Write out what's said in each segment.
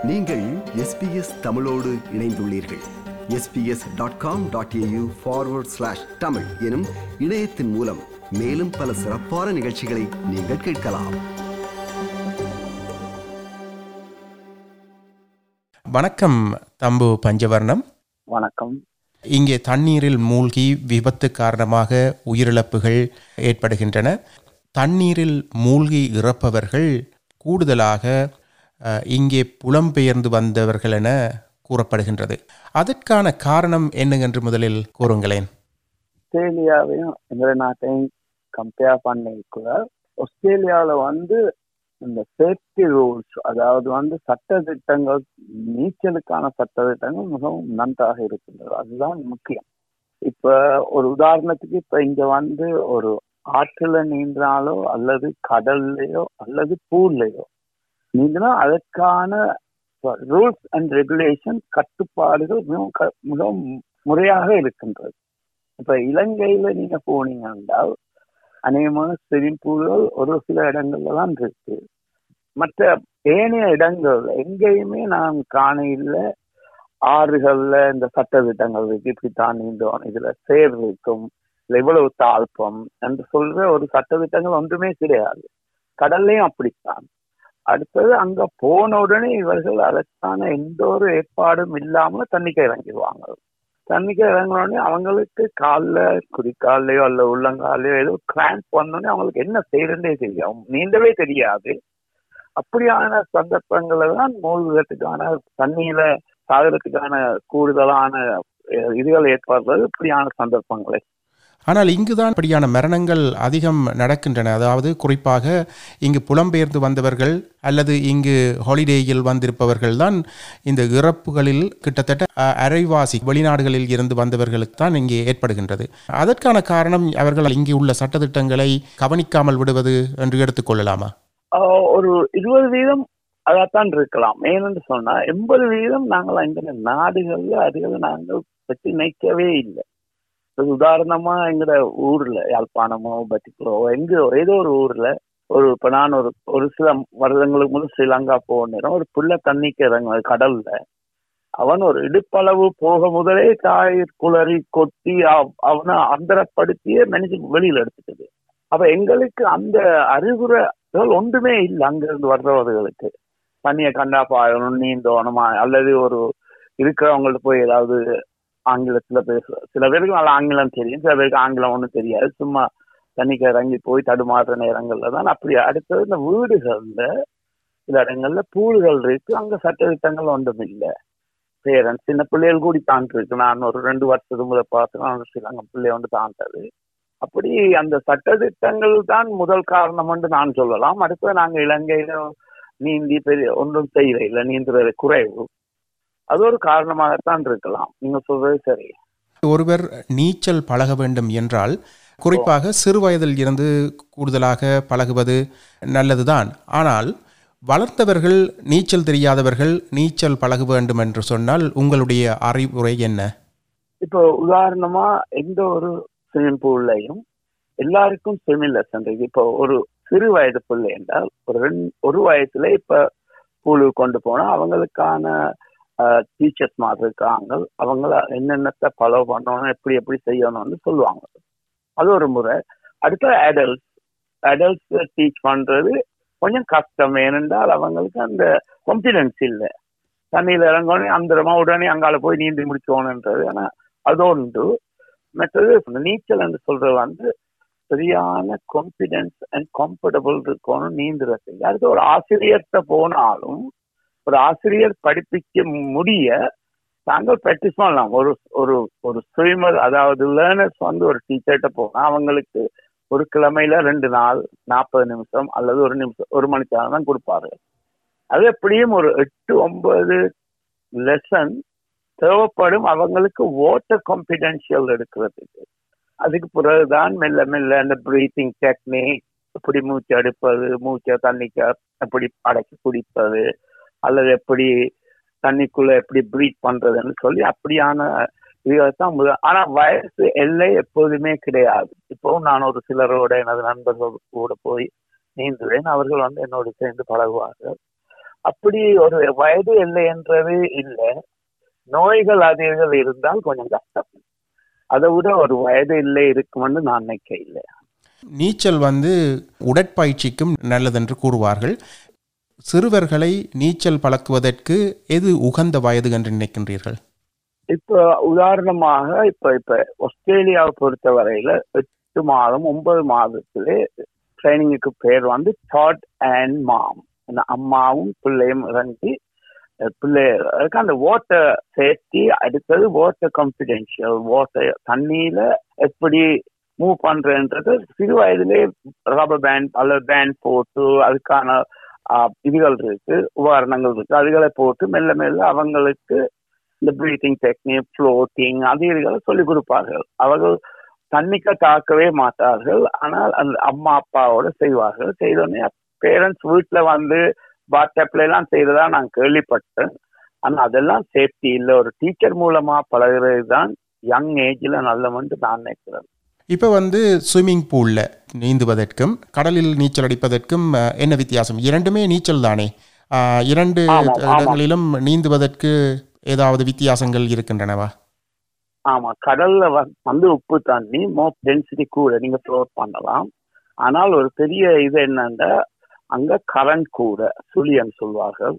நீங்கள் எஸ்பிஎஸ் தமிழோடு இணைந்துள்ளீர்கள் SBS dot com dot AU forward slash Tamil எனும் இணையத்தின் மூலம் மேலும் பல சிறப்பான நிகழ்ச்சிகளை நீங்கள் கேட்கலாம் வணக்கம் தம்பு பஞ்சவர்ணம் வணக்கம் இங்கே தண்ணீரில் மூழ்கி விபத்து காரணமாக உயிரிழப்புகள் ஏற்படுகின்றன தண்ணீரில் மூழ்கி இறப்பவர்கள் கூடுதலாக அஹ், இங்கே புலம்பெயர்ந்து வந்தவர்கள் என கூறப்படுகின்றது அதற்கான காரணம் என்ன என்று முதலில் கூறுங்களேன் ஆஸ்திரேலியாவையும் எங்க நாட்டையும் கம்பேர் பண்ணிக்கூட ஆஸ்திரேலியாவில் வந்து இந்த சேஃப்டி ரூல்ஸ் அதாவது வந்து சட்ட திட்டங்கள் நீச்சலுக்கான சட்ட திட்டங்கள் மிகவும் நன்றாக இருக்கின்றது அதுதான் முக்கியம் இப்ப ஒரு உதாரணத்துக்கு இப்ப இங்க வந்து ஒரு ஆற்றுல நீந்தினாலோ அல்லது கடல்லையோ அல்லது பூல்லையோ நீந்தினா அதற்கான ரூல்ஸ் அண்ட் ரெகுலேஷன் கட்டுப்பாடுகள் மிகவும் க- மிகவும் முறையாக இருக்கின்றது இப்ப இலங்கையில நீங்க போனீங்க என்றால் அநேகமான ஸ்விமிங் பூல்கள் ஒரு சில இடங்கள்ல தான் இருக்கு மற்ற ஏனைய இடங்கள் எங்கேயுமே நான் காண இல்ல ஆறுகள்ல இந்த சட்ட திட்டங்கள் இருக்கு இப்படித்தான் நீந்தோம் இதுல சேர் இருக்கும் இதுல இவ்வளவு தாழ்ப்பம் என்று சொல்ற ஒரு சட்ட திட்டங்கள் ஒன்றுமே கிடையாது கடல்லையும் அப்படித்தான் அடுத்தது அங்க போன உடனே இவர்கள் அதற்கான எந்த ஒரு ஏற்பாடும் இல்லாம தண்ணிக்கு இறங்கிடுவாங்க தண்ணிக்கு இறங்கின உடனே அவங்களுக்கு காலில் குதிக்காலையோ அல்ல உள்ளங்காலையோ ஏதோ கிராம்ப் வந்தோடனே அவங்களுக்கு என்ன செய்யறதே தெரியும் நீந்தவே தெரியாது அப்படியான சந்தர்ப்பங்களை தான் மூழ்குறதுக்கான தண்ணியில சாகரத்துக்கான கூடுதலான அஹ், இதுகள் ஏற்படுறது இப்படியான சந்தர்ப்பங்களை ஆனால் இங்குதான் இப்படியான மரணங்கள் அதிகம் நடக்கின்றன அதாவது குறிப்பாக இங்கு புலம்பெயர்ந்து வந்தவர்கள் அல்லது இங்கு ஹாலிடேயில் வந்திருப்பவர்கள் தான் இந்த இறப்புகளில் கிட்டத்தட்ட அஹ், அரைவாசி வெளிநாடுகளில் இருந்து வந்தவர்களுக்கு தான் இங்கே ஏற்படுகின்றது அதற்கான காரணம் அவர்கள் இங்கே உள்ள சட்டத்திட்டங்களை கவனிக்காமல் விடுவது என்று எடுத்துக்கொள்ளலாமா ஆஹ், ஒரு இருபது வீதம் அதைத்தான் இருக்கலாம் ஏனென்று சொன்னா எண்பது வீதம் நாங்கள் இந்த நாடுகள்ல அதுகளை நாங்கள் பற்றி நினைக்கவே இல்லை ஒரு உதாரணமா எங்கட ஊர்ல யாழ்ப்பாணமோ பட்டிக்குளோ எங்க ஏதோ ஒரு ஊர்ல ஒரு இப்ப நான் ஒரு ஒரு சில வருடங்களுக்கு முதல் ஸ்ரீலங்கா போனேன் ஒரு புள்ள தண்ணிக்கு இறங்க கடல்ல அவன் ஒரு இடுப்பளவு போக முதலே தாய் குளறி கொட்டி அவ- அவனை அந்தரப்படுத்தியே நினைச்சு வெளியில எடுத்துட்டது அப்ப எங்களுக்கு அந்த அறிகுறைகள் ஒன்றுமே இல்லை அங்கிருந்து வர்றவர்களுக்கு தண்ணியை கண்டா பாயணும் நீந்தோணுமா அல்லது ஒரு இருக்கிறவங்கள்ட்ட போய் ஏதாவது ஆங்கிலத்துல பேச சில பேருக்கு நல்லா ஆங்கிலம் தெரியும் சில பேருக்கு ஆங்கிலம் ஒன்றும் தெரியாது சும்மா தண்ணிக்கு இறங்கி போய் தடுமாறுற நேரங்கள்ல தான் அப்படி அடுத்தது இந்த வீடுகள்ல சில இடங்கள்ல பூல்கள் இருக்கு அங்க சட்டத்திட்டங்கள் ஒன்றும் இல்லை பேரண்ட்ஸ் சின்ன பிள்ளைகள் கூடி தாண்டு இருக்கு நான் ஒரு ரெண்டு வருஷத்துக்கு முதல் பார்த்து ஸ்ரீலங்கா பிள்ளை வந்து தாண்டது அப்படி அந்த சட்டத்திட்டங்கள் தான் முதல் காரணம் என்று நான் சொல்லலாம் அடுத்து நாங்க இலங்கையில நீந்தி பெரிய ஒன்றும் செய்யல இல்லை நீந்துறது குறைவு அது ஒரு காரணமாகத்தான் இருக்கலாம் நீங்க சொல்றது சரி ஒருவர் நீச்சல் பழக வேண்டும் என்றால் குறிப்பாக சிறு வயதில் இருந்து கூடுதலாக பழகுவது நல்லதுதான் ஆனால் வளர்ந்தவர்கள் நீச்சல் தெரியாதவர்கள் நீச்சல் பழக வேண்டும் என்று சொன்னால் உங்களுடைய அறிவுரை என்ன இப்போ உதாரணமா எந்த ஒரு ஸ்விமிங் பூல்லையும் எல்லாருக்கும் ஸ்விமிங் லெசன் இருக்கு இப்போ ஒரு சிறு வயது பிள்ளை என்றால் ஒரு ரெண்டு ஒரு வயசுல இப்ப பூலுக்கு கொண்டு போனா அவங்களுக்கான டீச்சர்ஸ் மாதிரி இருக்காங்க அவங்கள என்னென்னத்தை ஃபாலோ பண்ணணும் எப்படி எப்படி செய்யணும்னு சொல்லுவாங்க அது ஒரு முறை அடுத்த அடல்ட்ஸ் அடல்ட்ஸ் டீச் பண்றது கொஞ்சம் கஷ்டம் ஏனென்றால் அவங்களுக்கு அந்த கான்பிடன்ஸ் இல்லை தண்ணியில இறங்கணும் அந்தரமா உடனே அங்கால போய் நீந்தி முடிச்சோணுன்றது ஆனா அது உண்டு மற்றது இந்த நீச்சல் என்று சொல்றது வந்து சரியான கான்பிடன்ஸ் அண்ட் கம்ஃபர்டபுள் இருக்கணும் நீந்துறதுக்கு அடுத்து ஒரு ஆசிரியர்கிட்ட போனாலும் ஒரு ஆசிரியர் படிப்பிக்க முடிய தாங்கள் ப்ராக்டிஸ் பண்ணலாம் ஒரு ஒரு ஒரு ஸ்விமர் அதாவது லேர்னர்ஸ் வந்து ஒரு டீச்சர்கிட்ட போனா அவங்களுக்கு ஒரு கிழமையில ரெண்டு நாள் நாற்பது நிமிஷம் அல்லது ஒரு நிமிஷம் ஒரு மணி நேரம் தான் கொடுப்பாரு அது எப்படியும் ஒரு எட்டு ஒன்பது லெசன் தேவைப்படும் அவங்களுக்கு வாட்டர் கான்பிடென்ஷியல் எடுக்கிறதுக்கு அதுக்கு பிறகுதான் மெல்ல மெல்ல அந்த பிரீத்திங் டெக்னிக் எப்படி மூச்சு எடுப்பது மூச்சை தண்ணிக்கு எப்படி அடக்கி குடிப்பது அல்லது எப்படி தண்ணிக்குள்ள எப்படி பிரீத் பண்றதுன்னு சொல்லி அப்படியான இதுதான் முதல் ஆனா வயசு எல்லை எப்போதுமே கிடையாது இப்போவும் நான் ஒரு சிலரோட எனது நண்பர்கள் கூட போய் நீந்துவேன் அவர்கள் வந்து என்னோடு சேர்ந்து பழகுவார்கள் அப்படி ஒரு வயது இல்லை என்றது இல்லை நோய்கள் அதிர்கள் இருந்தால் கொஞ்சம் கஷ்டம் அதை விட ஒரு வயது இல்லை இருக்கும்னு நான் நினைக்க இல்லை நீச்சல் வந்து உடற்பயிற்சிக்கும் நல்லதென்று கூறுவார்கள் சிறுவர்களை நீச்சல் பழக்குவதற்கு எது உகந்த வயது என்று நினைக்கின்றீர்கள் இப்ப உதாரணமாக இப்ப இப்ப ஆஸ்திரேலியாவை பொறுத்த வரையில எட்டு மாதம் ஒன்பது மாதத்திலே ட்ரைனிங்குக்கு பேர் வந்து தாட் அண்ட் மாம் அம்மாவும் பிள்ளையும் இறங்கி அஹ் பிள்ளைகளுக்கு அந்த வாட்டர் சேஃப்டி அடுத்தது வாட்டர் கான்பிடென்ஷியல் வாட்டர் தண்ணியில எப்படி மூவ் பண்றன்றது சிறு வயதிலே ரப்பர் பேண்ட் அல்லது பேண்ட் போட்டு அதுக்கான ஆஹ், இதுகள் இருக்கு உபகரணங்கள் இருக்கு அதுகளை போட்டு மெல்ல மெல்ல அவங்களுக்கு இந்த பிரீத்திங் டெக்னிக் ஃப்ளோட்டிங் அது இதுகளை சொல்லிக் கொடுப்பார்கள் அவர்கள் தண்ணிக்க தாக்கவே மாட்டார்கள் ஆனால் அந்த அம்மா அப்பாவோட செய்வார்கள் செய்தோடனே பேரண்ட்ஸ் வீட்டுல வந்து பாத்டப்ல எல்லாம் செய்யறதா நான் கேள்விப்பட்டேன் ஆனா அதெல்லாம் சேஃப்டி இல்லை ஒரு டீச்சர் மூலமா பழகுறது தான் யங் ஏஜ்ல நல்லவன்ட்டு நான் நினைக்கிறேன் இப்போ வந்து ஸ்விம்மிங் பூலில் நீந்துவதற்கும் கடலில் நீச்சல் அடிப்பதற்கும் அஹ், என்ன வித்தியாசம் இரண்டுமே நீச்சல் தானே ஆஹ், இரண்டு ஆமாம், ஆமாம். இடங்களிலும் நீந்துவதற்கு ஏதாவது வித்தியாசங்கள் இருக்கின்றனவா ஆமா கடல்ல வ- வந்து உப்பு தண்ணி மோ டென்சிட்டி கூட நீங்க ஃப்ளோட் பண்ணலாம் ஆனால் ஒரு பெரிய இது என்னன்னா அங்க கரண்ட் கூட சுழியன் சொல்வார்கள்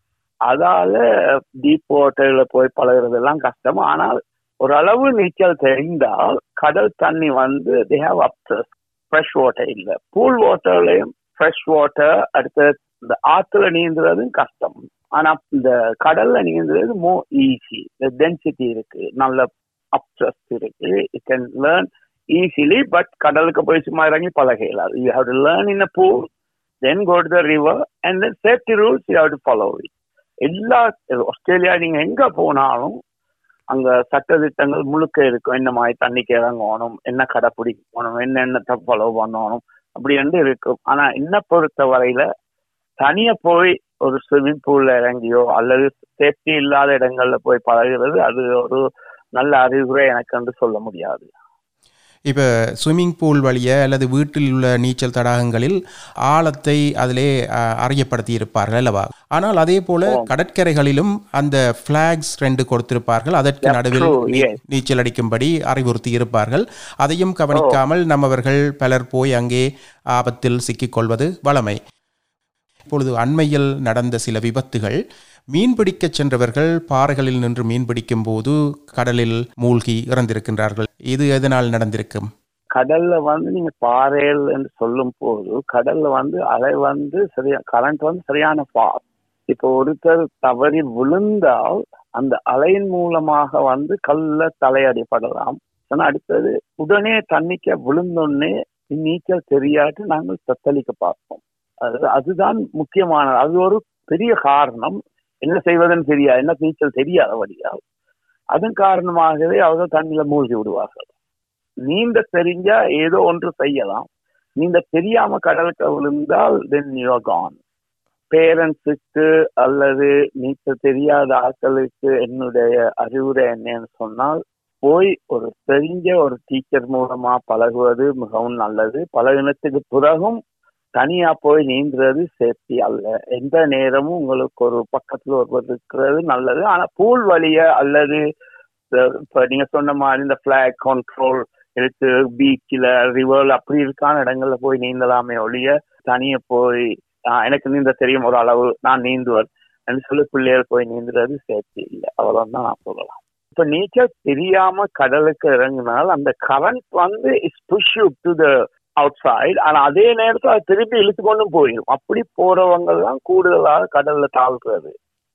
அதால டீப் வாட்டர்ல போய் பழகுறதெல்லாம் கஷ்டம் ஆனால் ஓரளவு நீச்சல் தெரிந்தால் கடல் தண்ணி வந்து they have of fresh water இல்ல பூல் வாட்டர்லயும் ஃப்ரெஷ் வாட்டர் அடுத்து இந்த ஆத்துல நீந்துறதும் கஷ்டம் ஆனா இந்த கடல்ல நீந்துறது மோ ஈஸி டென்சிட்டி இருக்கு நல்ல அப்ட்ரஸ்ட் இருக்கு you can learn easily but கடலுக்கு போய் சும்மா இறங்கி பழக இயலாது you have to learn in a pool then go to the river and then safety rules you have to follow it எல்லா ஆஸ்திரேலியா நீங்க எங்க போனாலும் அங்க சட்டதிட்டங்கள் முழுக்க இருக்கும் என்ன மாதிரி தண்ணிக்கு இறங்கணும் என்ன கடைப்பிடிக்கணும் என்னென்ன ஃபாலோ பண்ணணும் அப்படி என்று இருக்கும் ஆனா என்ன பொறுத்த வரையில தனியா போய் ஒரு ஸ்விம்மிங் பூல்ல இறங்கியோ அல்லது சேஃப்டி இல்லாத இடங்கள்ல போய் பழகுறது அது ஒரு நல்ல அறிகுறை எனக்கு என்று சொல்ல முடியாது இப்போ ஸ்விம்மிங் பூல் வழிய அல்லது வீட்டில் உள்ள நீச்சல் தடாகங்களில் ஆழத்தை அதிலே அஹ், அறியப்படுத்தி இருப்பார்கள் அல்லவா ஆனால் அதே போல கடற்கரைகளிலும் அந்த ஃபிளாக்ஸ் ரெண்டு கொடுத்திருப்பார்கள் அதற்கு Yeah, நடுவில் true, நீ- yes. நீச்சல் அடிக்கும்படி அறிவுறுத்தி இருப்பார்கள் அதையும் கவனிக்காமல் நம்மவர்கள் பலர் போய் அங்கே ஆபத்தில் சிக்கிக்கொள்வது வளமை இப்பொழுது அண்மையில் நடந்த சில விபத்துகள் மீன்பிடிக்கச் சென்றவர்கள் பாறைகளில் நின்று மீன்பிடிக்கும் போது கடலில் மூழ்கி இறந்திருக்கின்றார்கள் இது எதனால் நடந்திருக்கும் கடல்ல வந்து நீங்க பாறைகள் என்று சொல்லும் போது கடல்ல வந்து அலை வந்து சரியா கரண்ட் வந்து சரியான ஃபாஸ்ட் இப்போ ஒருத்தர் தவறி விழுந்தால் அந்த அலையின் மூலமாக வந்து கல்ல தலையடிப்படலாம் ஆனா அடுத்தது உடனே தண்ணிக்க விழுந்தோடனே நீச்சல் தெரியாட்டு நாங்கள் தத்தளிக்க பார்ப்போம் அது அதுதான் முக்கியமானது அது ஒரு பெரிய காரணம் என்ன செய்வதுன்னு தெரியாது என்ன நீச்சல் தெரியாதபடியால் அதன் காரணமாகவே அவர்கள் தண்ணியில மூழ்கி விடுவார்கள் நீந்த தெரிஞ்சா ஏதோ ஒன்று செய்யலாம் நீந்த தெரியாம கடலுக்கு விழுந்தால் தென் யூ கான் பேரண்ட்ஸுக்கு அல்லது நீச்சல் தெரியாத ஆட்களுக்கு என்னுடைய அறிவுரை என்னன்னு சொன்னால் போய் ஒரு தெரிஞ்ச ஒரு டீச்சர் மூலமா பழகுவது மிகவும் நல்லது பழகினத்துக்கு பிறகும் தனியா போய் நீந்துறது சேஃப்டி அல்ல எந்த நேரமும் உங்களுக்கு ஒரு பக்கத்துல ஒருவர் இருக்கிறது நல்லது ஆனா பூல் வழிய அல்லது இந்த- இப்ப நீங்க சொன்ன மாதிரி இந்த பிளாக் கண்ட்ரோல் இருக்கு பீச்சில் ரிவர்ல அப்படி இருக்கான இடங்கள்ல போய் நீந்தலாமே ஒழிய தனியா போய் ஆஹ், எனக்கு நீந்த தெரியும் ஒரு அளவு நான் நீந்துவேன் என்று சொல்லி பிள்ளைகள் போய் நீந்துறது சேஃப்டி இல்லை அவ்வளவுதான் நான் சொல்லலாம் இப்ப நீச்சல் தெரியாம கடலுக்கு இறங்கினால் அந்த கரண்ட் வந்து is push to the outside ஆனா அதே நேரத்துல அது திருப்பி இழுத்து கொண்டும் போயிடும் அப்படி போறவங்க தான் கூடுதலாக கடல்ல தாழ்றது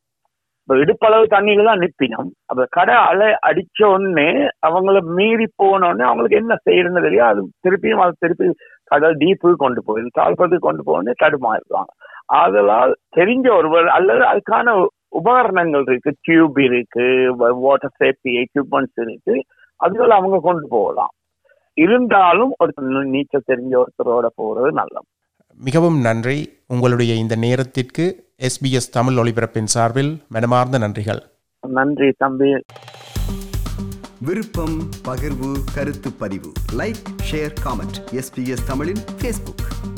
இப்ப இடுப்பளவு தண்ணியில தான் நிப்பினம் அப்ப கடை அலை அடிச்ச உடனே அவங்கள மீறி போன உடனே அவங்களுக்கு என்ன செய்யறதுன்னு தெரியும் அது திருப்பியும் அது திருப்பி கடல் டீப்புக்கு கொண்டு போயிடும் தாழ்பத்துக்கு கொண்டு போகணும் தடுமாறுவாங்க ஆதலால் தெரிஞ்ச ஒருவர் அல்லது அதுக்கான உபகரணங்கள் இருக்கு டியூப் இருக்கு வாட்டர் சேஃப்டி எக்யூப்மெண்ட்ஸ் இருக்கு அதுகள் அவங்க கொண்டு போகலாம் இருந்தாலும் ஒரு நீச்சல் தெரிஞ்ச ஒருத்தரோட போறது நல்லது மிகவும் நன்றி உங்களுடைய இந்த நேரத்திற்கு எஸ்பிஎஸ் தமிழ் ஒளிபரப்பின் சார்பில் மனமார்ந்த நன்றிகள் நன்றி தம்பி விருப்பம் பகிர்வு கருத்து பதிவு லைக் ஷேர் காமெண்ட் எஸ்பிஎஸ் தமிழின் ஃபேஸ்புக்